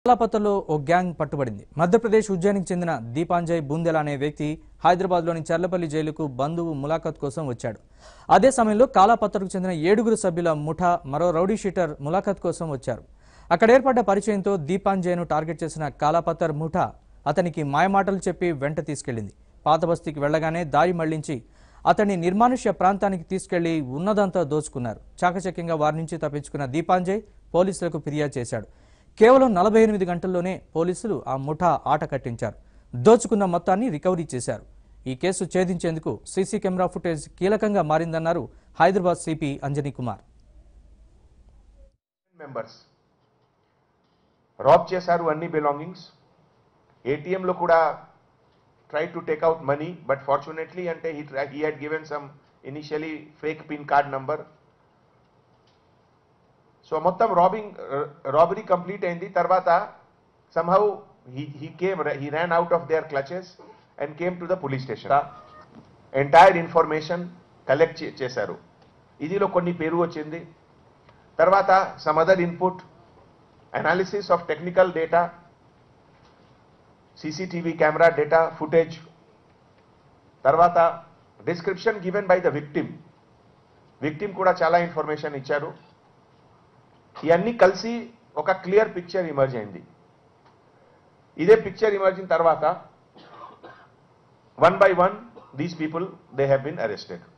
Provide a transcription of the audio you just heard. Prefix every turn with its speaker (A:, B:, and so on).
A: లాపతలో ఓ gang పట్టుబడింది Madhya Pradesh ఉజ్జయినికి చెందిన దీపాంజయ్ బుందెల అనే వ్యక్తి హైదరాబాద్లోని చర్లపల్లి జైలుకు బంధువు ములాఖత్ కోసం వచ్చాడు అదే సమయంలో కాలాపత్రకు చెందిన ఏడుగురు సభ్యుల ముఠా మరో రౌడీ షీటర్ ములాఖత్ కోసం వచ్చారు అక్కడ ఏర్పడ్డ పరిచయంతో దీపాంజయ్ను టార్గెట్ చేసిన కాలాపత్తర్ ముఠా అతనికి మాయమాటలు చెప్పి వెంట తీసుకెళ్లింది పాత బస్తీకి వెళ్లగానే దారి మళ్లించి అతన్ని నిర్మానుష్య ప్రాంతానికి తీసుకెళ్లి ఉన్నదంతా దోచుకున్నారు చాకచక్యంగా వారి నుంచి తప్పించుకున్న దీపాంజయ్ పోలీసులకు ఫిర్యాదు చేశాడు కేవలం నలభై ఎనిమిది గంటల్లోనే పోలీసులు ఆ ముఠా ఆట కట్టించారు దోచుకున్న మొత్తాన్ని రికవరీ చేశారు ఈ కేసు ఛేదించేందుకు సీసీ కెమెరా ఫుటేజ్ కీలకంగా మారిందన్నారు Hyderabad CP Anjani Kumar
B: members rob చేశారు అన్ని బిలాంగింగ్స్ ఏటీఎంలో కూడా try to take out money but fortunately అంటే he he had given some initially fake pin card number so మొత్తం రాబింగ్ రాబరీ కంప్లీట్ అయింది తర్వాత somehow he he came he ran out of their clutches and came to the police station entire information collect చేశారు ఇదిలో కొన్ని పేరు వచ్చింది తర్వాత some other input analysis of technical data CCTV camera data footage తర్వాత description given by the victim victim కూడా చాలా information ఇచ్చారు ఇవన్నీ కలిసి ఒక క్లియర్ పిక్చర్ ఇమర్జ్ అయింది ఇదే పిక్చర్ ఇమర్జ్ అయిన తర్వాత one by one these people they have been arrested